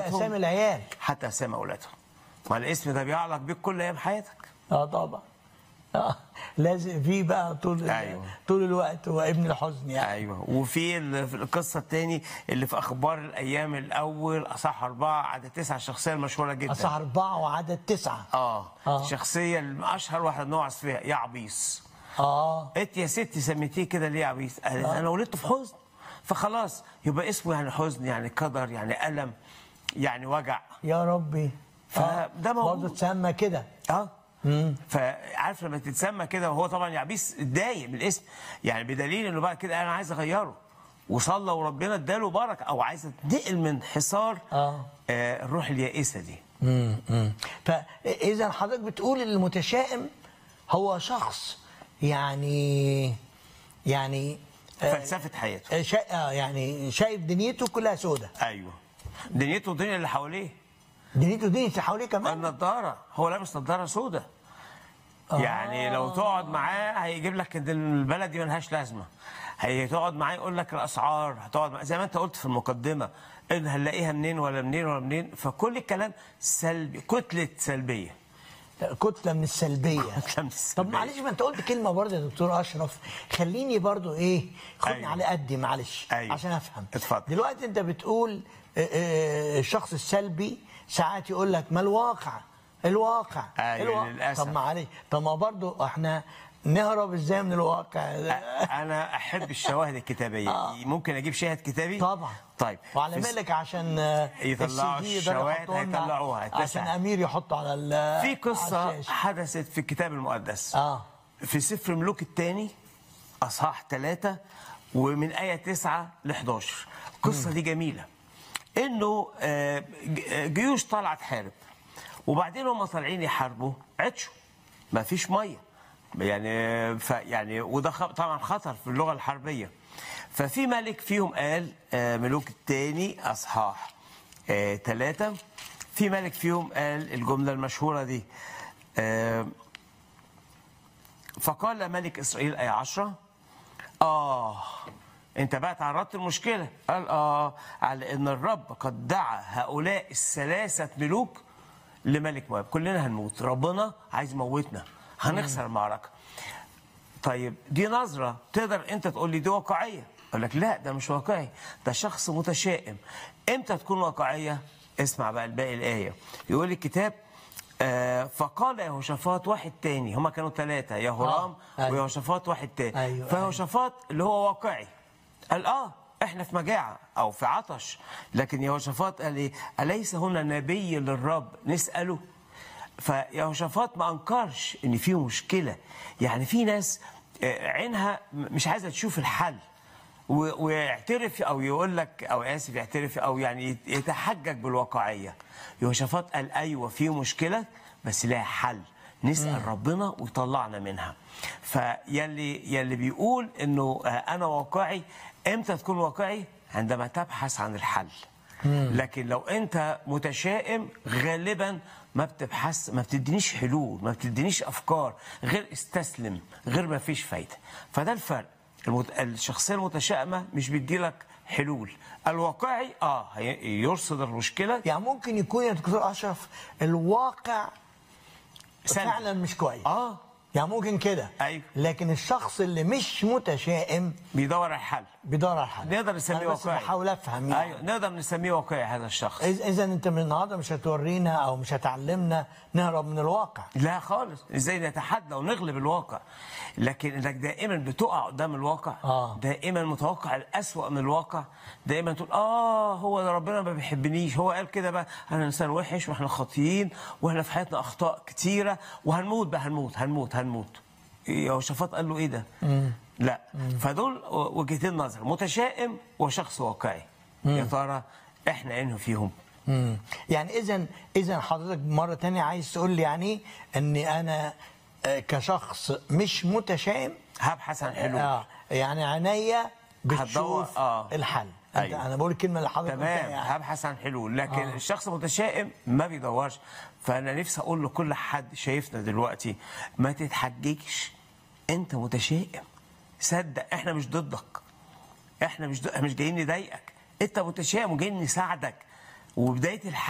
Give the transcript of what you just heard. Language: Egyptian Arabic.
اولادهم اسامي العيال حتى اسامي اولادهم ما الاسم ده بيعلق بيك كل ايام حياتك اه طبعا آه. لازم في بقى طول أيوة. طول الوقت هو ابن الحزن يعني ايوه وفي ال- في القصه الثاني اللي في اخبار الايام الاول اصح اربعه عدد تسعه الشخصيه المشهوره جدا اصح اربعه وعدد تسعه اه, آه. الشخصيه اللي اشهر واحد نوعظ فيها يا عبيس اه انت يا ستي سميتيه كده ليه يا عبيس؟ قالت انا ولدت في حزن فخلاص يبقى اسمه يعني حزن يعني قدر يعني الم يعني وجع يا ربي فده موجود. برضه تسمى كده اه فعارف لما تتسمى كده وهو طبعا يعبيس اتضايق من الاسم يعني بدليل انه بعد كده انا عايز اغيره وصلى وربنا اداله بركه او عايز اتنقل من حصار آه. آه الروح اليائسه دي فاذا حضرتك بتقول المتشائم هو شخص يعني يعني آه، فلسفه حياته آه، شا... آه، يعني شايف دنيته كلها سودة ايوه دنيته الدنيا اللي حواليه دنيته دنيا اللي حواليه كمان النضاره هو لابس نضاره سوداء يعني لو تقعد معاه هيجيب لك ان البلد دي ملهاش لازمه هتقعد معاه يقول لك الاسعار هتقعد معاه زي ما انت قلت في المقدمه ان هنلاقيها منين ولا منين ولا منين فكل الكلام سلبي كتله سلبيه كتله من السلبيه كتلة من طب السلبية. معلش ما انت قلت كلمه برضه يا دكتور اشرف خليني برضه ايه خدني أيوة. على قدي معلش أيوة. عشان افهم اتفضل. دلوقتي انت بتقول آه، آه، الشخص السلبي ساعات يقول لك ما الواقع الواقع أيوة، الواقع. للأسف. طب معلش طب ما برضه احنا نهرب ازاي من الواقع انا احب الشواهد الكتابيه ممكن اجيب شاهد كتابي طبعا طيب وعلى في- مالك عشان آه، يطلعوا السي دي يقدروا الشواهد يحطوا لنا هيطلعوها، عشان تسعة. امير يحطه على ال- في على قصه الشاشة. حدثت في الكتاب المقدس اه في سفر ملوك الثاني اصحاح ثلاثة ومن آية 9 ل 11 القصة دي جميلة انه آه، ج- جيوش طالعة تحارب وبعدين هم طالعين يحاربوا عطشوا ما فيش ميه يعني ف يعني وده خ- طبعا خطر في اللغه الحربيه ففي ملك فيهم قال آه، ملوك الثاني اصحاح ثلاثة في ملك فيهم قال الجمله المشهوره دي آه، فقال ملك اسرائيل ايه عشرة اه انت بقى تعرضت المشكله قال اه على ان الرب قد دعا هؤلاء الثلاثه ملوك لملك مواب كلنا هنموت ربنا عايز يموتنا هنخسر المعركه طيب دي نظره تقدر انت تقول لي دي واقعيه اقول لك لا ده مش واقعي ده شخص متشائم امتى تكون واقعيه اسمع بقى الباقي الايه يقول الكتاب آه فقال يهوشافاط واحد تاني هما كانوا ثلاثة يهورام آه، أيوة. ويهوشافاط واحد تاني أيوة، فيهوشافاط اللي هو واقعي قال اه احنا في مجاعة او في عطش لكن يهوشافاط قال ايه اليس هنا نبي للرب نسأله فيهوشافاط ما انكرش ان في مشكلة يعني في ناس آه، عينها مش عايزة تشوف الحل و- ويعترف او يقول لك او اسف يعترف او يعني يت- يتحجج بالواقعيه يهوشافاط قال ايوه في مشكله بس لها حل نسال ربنا ويطلعنا منها فيلي يلي بيقول انه آه، انا واقعي امتى تكون واقعي عندما تبحث عن الحل لكن لو انت متشائم غالبا ما بتبحث ما بتدينيش حلول ما بتدينيش افكار غير استسلم غير ما فيش فايده فده الفرق المت... الشخصيه المتشائمه مش بيديلك حلول الواقعي اه هي- يرصد المشكله يعني ممكن يكون يا دكتور اشرف الواقع سلبي. فعلا مش كويس اه يعني ممكن كده أيوة. لكن الشخص اللي مش متشائم بيدور على الحل بيدور على الحل نقدر نسميه أنا بس واقعي بحاول افهم يعني ايوه نقدر نسميه واقعي هذا الشخص اذا انت من النهارده مش هتورينا او مش هتعلمنا نهرب من الواقع لا خالص ازاي نتحدى ونغلب الواقع لكن انك دائما بتقع قدام الواقع آه. دائما متوقع الأسوأ من الواقع دائما تقول اه هو ده ربنا ما بيحبنيش هو قال كده بقى انا انسان وحش واحنا خاطيين واحنا في حياتنا اخطاء كتيره وهنموت بقى هنموت هنموت هنموت يهوشافاط قال له ايه ده لا فدول وجهتين نظر متشائم وشخص واقعي يا ترى احنا انه فيهم مم. يعني اذا اذا حضرتك مره تانية عايز تقول لي يعني اني انا آه، كشخص مش متشائم هبحث عن حلول اه يعني عينيا بتشوف آه. الحل أنت أيوة. انا بقول الكلمه اللي حضرتك قلتها تمام يعني. هبحث عن حلول لكن آه. آه. الشخص المتشائم ما بيدورش فانا نفسي اقول لكل حد شايفنا دلوقتي ما تتحججش انت متشائم صدق احنا مش ضدك احنا مش ضد... مش جايين نضايقك انت متشائم وجايين نساعدك وبدايه الحل